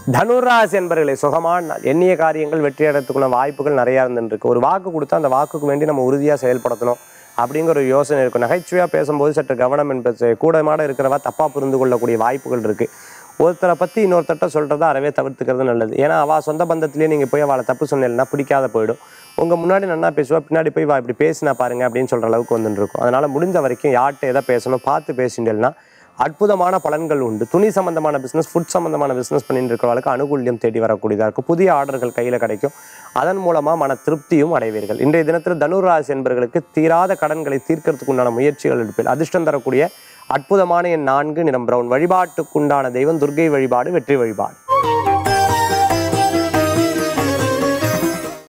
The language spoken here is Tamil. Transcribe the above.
தனுராசி என்பர்களை சுகமான நாள். எண்ணிய காரியங்கள் வெற்றி அடைறதுக்குள்ள வாய்ப்புகள் நிறையா இருந்துருக்கு ஒரு வாக்கு கொடுத்தா அந்த வாக்குக்கு வேண்டி நம்ம உறுதியாக செயல்படுத்தணும் அப்படிங்கிற ஒரு யோசனை இருக்கும் நகைச்சுவையாக பேசும்போது சற்று கவனம் என்பது கூடமாட இருக்கிறவா தப்பாக புரிந்து கொள்ளக்கூடிய வாய்ப்புகள் இருக்குது ஒருத்தரை பற்றி இன்னொருத்தட்ட சொல்கிறத அறவே தவிர்த்துக்கிறது நல்லது ஏன்னா அவள் சொந்த பந்தத்திலேயே நீங்கள் போய் அவளை தப்பு சொன்னீங்கன்னா பிடிக்காத போயிடும் உங்கள் முன்னாடி நல்லா பேசுவா பின்னாடி போய் வா இப்படி பேசினா பாருங்க அப்படின்னு சொல்கிற அளவுக்கு வந்துட்டு இருக்கும் அதனால் முடிஞ்ச வரைக்கும் யார்கிட்ட எதை பேசணும் பார்த்து பேசிட்டேன்னா அற்புதமான பலன்கள் உண்டு துணி சம்பந்தமான பிஸ்னஸ் ஃபுட் சம்பந்தமான பிஸ்னஸ் பண்ணிட்டு இருக்கிறவங்களுக்கு அனுகூல்யம் தேடி வரக்கூடியதாக இருக்கும் புதிய ஆர்டர்கள் கையில் கிடைக்கும் அதன் மூலமாக மன திருப்தியும் அடைவீர்கள் இன்றைய தினத்தில் தனுராசி என்பவர்களுக்கு தீராத கடன்களை தீர்க்கறதுக்கு உண்டான முயற்சிகள் எடுப்பில் அதிர்ஷ்டம் தரக்கூடிய அற்புதமான என் நான்கு நிறம் பிரவுன் வழிபாட்டுக்குண்டான தெய்வம் துர்க்கை வழிபாடு வெற்றி வழிபாடு